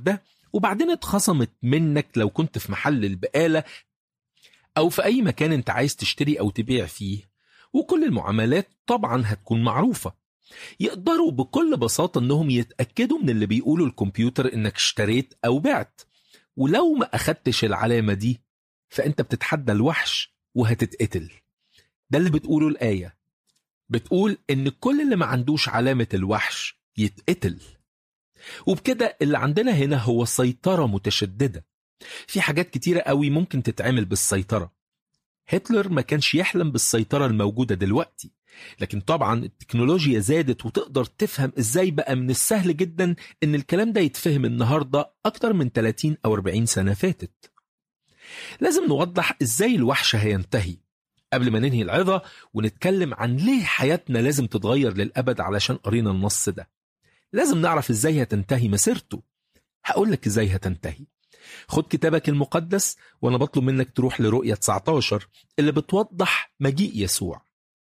ده وبعدين اتخصمت منك لو كنت في محل البقالة أو في أي مكان أنت عايز تشتري أو تبيع فيه وكل المعاملات طبعا هتكون معروفة يقدروا بكل بساطة أنهم يتأكدوا من اللي بيقوله الكمبيوتر أنك اشتريت أو بعت ولو ما أخدتش العلامة دي فأنت بتتحدى الوحش وهتتقتل ده اللي بتقوله الآية بتقول إن كل اللي ما عندوش علامة الوحش يتقتل وبكده اللي عندنا هنا هو سيطرة متشددة في حاجات كتيرة قوي ممكن تتعمل بالسيطرة هتلر ما كانش يحلم بالسيطرة الموجودة دلوقتي لكن طبعا التكنولوجيا زادت وتقدر تفهم ازاي بقى من السهل جدا ان الكلام ده يتفهم النهاردة اكتر من 30 او 40 سنة فاتت لازم نوضح ازاي الوحش هينتهي قبل ما ننهي العظة ونتكلم عن ليه حياتنا لازم تتغير للأبد علشان قرينا النص ده لازم نعرف ازاي هتنتهي مسيرته هقول لك ازاي هتنتهي خد كتابك المقدس وانا بطلب منك تروح لرؤية 19 اللي بتوضح مجيء يسوع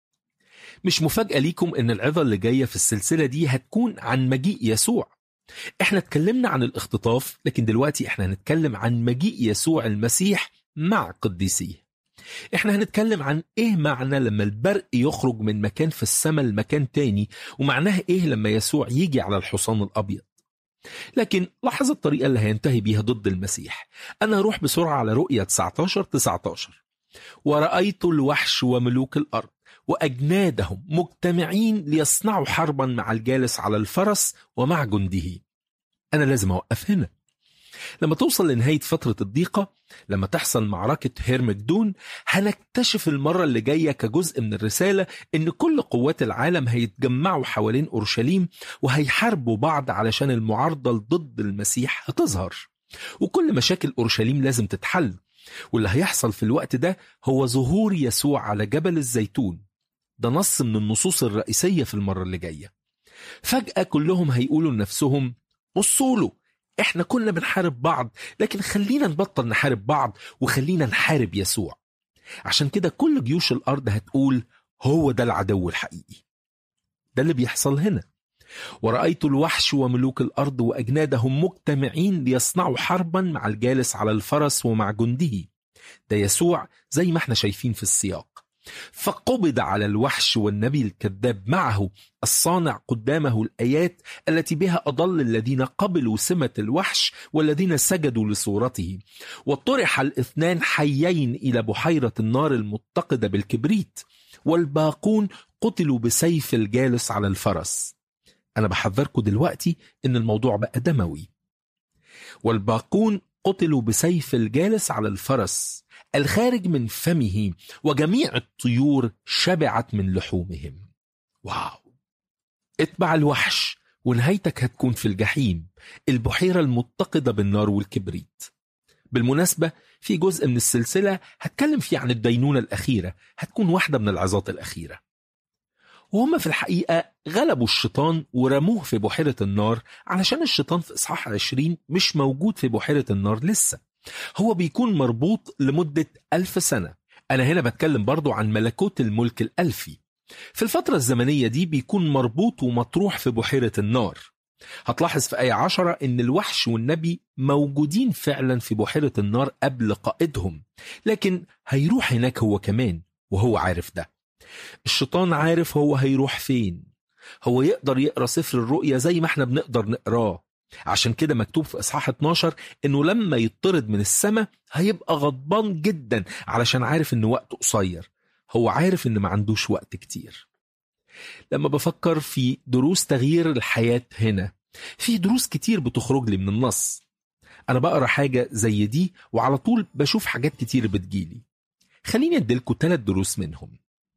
مش مفاجأة ليكم ان العظة اللي جاية في السلسلة دي هتكون عن مجيء يسوع احنا اتكلمنا عن الاختطاف لكن دلوقتي احنا هنتكلم عن مجيء يسوع المسيح مع قديسيه احنا هنتكلم عن ايه معنى لما البرق يخرج من مكان في السماء لمكان تاني ومعناها ايه لما يسوع يجي على الحصان الابيض لكن لاحظ الطريقة اللي هينتهي بيها ضد المسيح أنا أروح بسرعة على رؤية 19 19 ورأيت الوحش وملوك الأرض وأجنادهم مجتمعين ليصنعوا حربا مع الجالس على الفرس ومع جنده أنا لازم أوقف هنا لما توصل لنهاية فترة الضيقة لما تحصل معركة هيرمجدون هنكتشف المرة اللي جاية كجزء من الرسالة إن كل قوات العالم هيتجمعوا حوالين أورشليم وهيحاربوا بعض علشان المعارضة ضد المسيح هتظهر وكل مشاكل أورشليم لازم تتحل واللي هيحصل في الوقت ده هو ظهور يسوع على جبل الزيتون ده نص من النصوص الرئيسية في المرة اللي جاية فجأة كلهم هيقولوا لنفسهم بصوا له احنا كنا بنحارب بعض لكن خلينا نبطل نحارب بعض وخلينا نحارب يسوع عشان كده كل جيوش الارض هتقول هو ده العدو الحقيقي ده اللي بيحصل هنا ورأيت الوحش وملوك الأرض وأجنادهم مجتمعين ليصنعوا حربا مع الجالس على الفرس ومع جنده ده يسوع زي ما احنا شايفين في السياق فقبض على الوحش والنبي الكذاب معه الصانع قدامه الآيات التي بها أضل الذين قبلوا سمة الوحش والذين سجدوا لصورته وطرح الاثنان حيين إلى بحيرة النار المتقدة بالكبريت والباقون قتلوا بسيف الجالس على الفرس أنا بحذركم دلوقتي إن الموضوع بقى دموي والباقون قتلوا بسيف الجالس على الفرس الخارج من فمه وجميع الطيور شبعت من لحومهم واو اتبع الوحش ونهايتك هتكون في الجحيم البحيرة المتقدة بالنار والكبريت بالمناسبة في جزء من السلسلة هتكلم فيه عن الدينونة الأخيرة هتكون واحدة من العظات الأخيرة وهم في الحقيقة غلبوا الشيطان ورموه في بحيرة النار علشان الشيطان في إصحاح 20 مش موجود في بحيرة النار لسه هو بيكون مربوط لمدة ألف سنة أنا هنا بتكلم برضو عن ملكوت الملك الألفي في الفترة الزمنية دي بيكون مربوط ومطروح في بحيرة النار هتلاحظ في آية عشرة إن الوحش والنبي موجودين فعلا في بحيرة النار قبل قائدهم لكن هيروح هناك هو كمان وهو عارف ده الشيطان عارف هو هيروح فين هو يقدر يقرا سفر الرؤيا زي ما احنا بنقدر نقراه عشان كده مكتوب في اصحاح 12 انه لما يطرد من السماء هيبقى غضبان جدا علشان عارف ان وقته قصير هو عارف ان ما عندوش وقت كتير لما بفكر في دروس تغيير الحياة هنا في دروس كتير بتخرج لي من النص انا بقرا حاجة زي دي وعلى طول بشوف حاجات كتير بتجيلي خليني اديلكوا ثلاث دروس منهم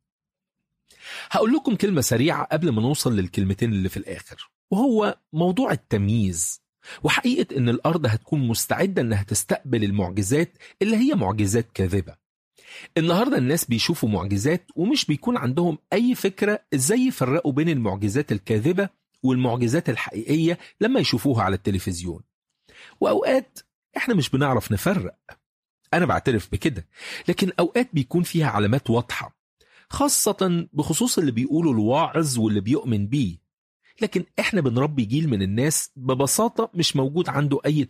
هقول لكم كلمة سريعة قبل ما نوصل للكلمتين اللي في الآخر وهو موضوع التمييز وحقيقة إن الأرض هتكون مستعدة إنها تستقبل المعجزات اللي هي معجزات كاذبة النهاردة الناس بيشوفوا معجزات ومش بيكون عندهم أي فكرة إزاي يفرقوا بين المعجزات الكاذبة والمعجزات الحقيقية لما يشوفوها على التلفزيون وأوقات إحنا مش بنعرف نفرق أنا بعترف بكده لكن أوقات بيكون فيها علامات واضحة خاصة بخصوص اللي بيقولوا الواعظ واللي بيؤمن بيه لكن احنا بنربي جيل من الناس ببساطة مش موجود عنده اي